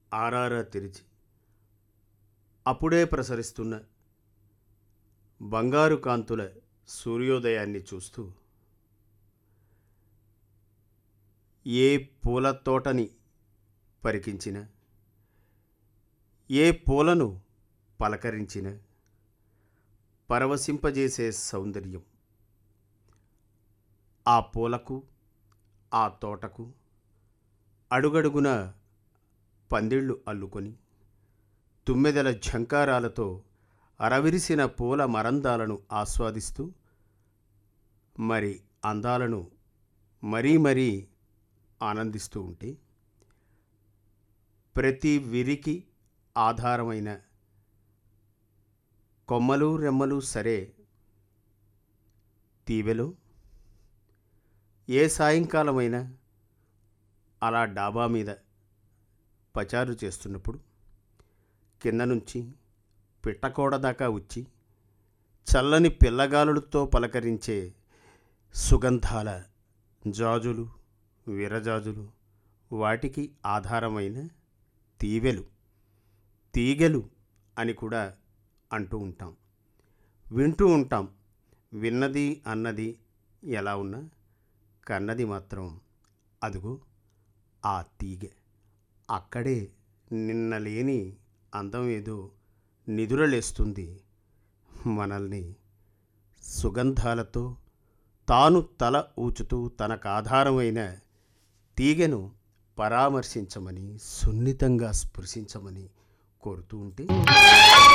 ఆరారా తెరిచి అప్పుడే ప్రసరిస్తున్న బంగారు కాంతుల సూర్యోదయాన్ని చూస్తూ ఏ పూల తోటని పరికించిన ఏ పూలను పలకరించిన పరవశింపజేసే సౌందర్యం ఆ పూలకు ఆ తోటకు అడుగడుగున పందిళ్ళు అల్లుకొని తుమ్మెదల ఝంకారాలతో అరవిరిసిన పూల మరందాలను ఆస్వాదిస్తూ మరి అందాలను మరీ మరీ ఆనందిస్తూ ఉంటే ప్రతి విరికి ఆధారమైన కొమ్మలు రెమ్మలు సరే తీవెలో ఏ సాయంకాలమైనా అలా డాబా మీద పచారు చేస్తున్నప్పుడు కింద నుంచి పిట్టకోడ దాకా వచ్చి చల్లని పిల్లగాలులతో పలకరించే సుగంధాల జాజులు విరజాజులు వాటికి ఆధారమైన తీవెలు తీగెలు అని కూడా అంటూ ఉంటాం వింటూ ఉంటాం విన్నది అన్నది ఎలా ఉన్నా కన్నది మాత్రం అదుగో ఆ తీగె అక్కడే నిన్న లేని అందం ఏదో నిదురలేస్తుంది మనల్ని సుగంధాలతో తాను తల ఊచుతూ తనకాధారమైన తీగెను పరామర్శించమని సున్నితంగా స్పృశించమని కోరుతూ ఉంటే